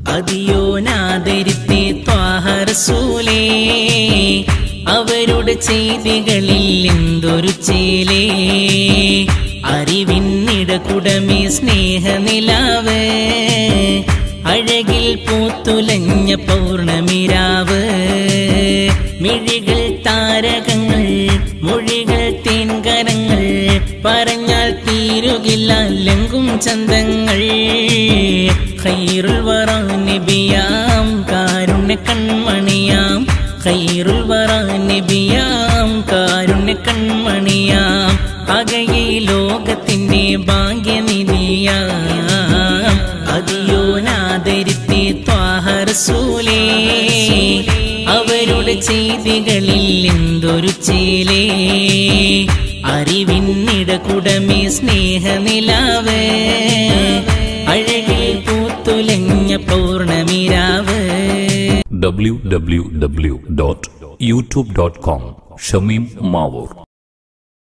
അതിയോനാദരിത്തെ ത്വാഹർസൂലേ അവരുടെ ചെയ്തികളിൽ എന്തൊരു ചേലേ അറിവിന്നിടകുടമേ സ്നേഹനിലാവ് അഴകിൽ പൂത്തുലഞ്ഞ പൗർണമിരാവ് മിഴികൾ താരകങ്ങൾ മൊഴികൾ തേൻകരങ്ങൾ പറഞ്ഞാൽ തീരുകില്ല ലങ്കും ചന്തങ്ങൾ ഖൈറുൽ വറ നബിയാം കാരുണ്യ കൺമണിയാം ഖൈറുൽ വറ നബിയാം കാരുണ്യ കൺമണിയാം അകയെ ലോകത്തിന്റെ ഭാഗ്യനിധിയാം അതിയോനാദരിത്തെ ത്വാഹർസൂലേ അവരുടെ ചെയ്തികളിൽ എന്തൊരു ചേലേ അറിവിന്നിടകുടമേ സ്നേഹനിലാവ് അഴകിൽ പൂത്തുലഞ്ഞ പൗർണമിരാവ് www.youtube.com ഷമീം മാവൂർ